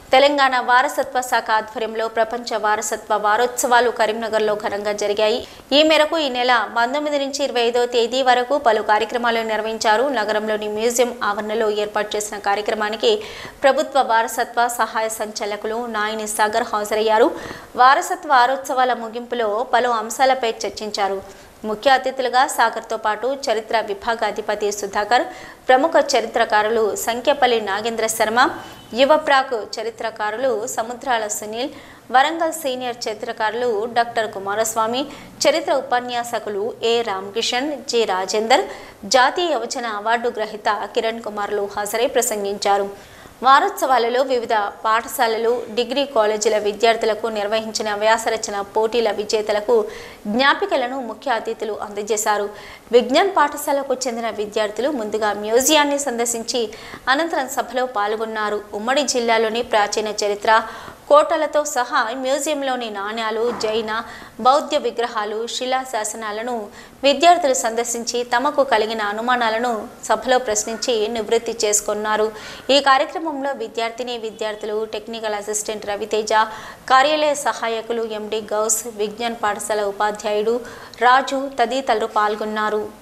తెలంగాణ వారసత్వ శాఖ ఆధ్వర్యంలో ప్రపంచ వారసత్వ వారోత్సవాలు కరీంనగర్లో ఘనంగా జరిగాయి ఈ మేరకు ఈ నెల పంతొమ్మిది నుంచి ఇరవై ఐదో తేదీ వరకు పలు కార్యక్రమాలు నిర్వహించారు నగరంలోని మ్యూజియం ఆవరణలో ఏర్పాటు చేసిన కార్యక్రమానికి ప్రభుత్వ వారసత్వ సహాయ సంచాలకులు నాయని సాగర్ హాజరయ్యారు వారసత్వ వారోత్సవాల ముగింపులో పలు అంశాలపై చర్చించారు ముఖ్య అతిథులుగా సాగర్తో పాటు చరిత్ర విభాగాధిపతి సుధాకర్ ప్రముఖ చరిత్రకారులు సంఖ్యపల్లి నాగేంద్ర శర్మ యువప్రాక్ చరిత్రకారులు సముద్రాల సునీల్ వరంగల్ సీనియర్ చరిత్రకారులు డాక్టర్ కుమారస్వామి చరిత్ర ఉపన్యాసకులు ఏ రామకిషన్ జె రాజేందర్ జాతీయ యువజన అవార్డు గ్రహీత కిరణ్ కుమార్లు హాజరై ప్రసంగించారు వారోత్సవాలలో వివిధ పాఠశాలలు డిగ్రీ కాలేజీల విద్యార్థులకు నిర్వహించిన వ్యాసరచన పోటీల విజేతలకు జ్ఞాపికలను ముఖ్య అతిథులు అందజేశారు విజ్ఞాన్ పాఠశాలకు చెందిన విద్యార్థులు ముందుగా మ్యూజియాన్ని సందర్శించి అనంతరం సభలో పాల్గొన్నారు ఉమ్మడి జిల్లాలోని ప్రాచీన చరిత్ర కోటలతో సహా మ్యూజియంలోని నాణ్యాలు జైన బౌద్ధ విగ్రహాలు శిలా శాసనాలను విద్యార్థులు సందర్శించి తమకు కలిగిన అనుమానాలను సభలో ప్రశ్నించి నివృత్తి చేసుకున్నారు ఈ కార్యక్రమంలో విద్యార్థిని విద్యార్థులు టెక్నికల్ అసిస్టెంట్ రవితేజ కార్యాలయ సహాయకులు ఎండి గౌస్ విజ్ఞాన్ పాఠశాల ఉపాధ్యాయుడు రాజు తదితరులు పాల్గొన్నారు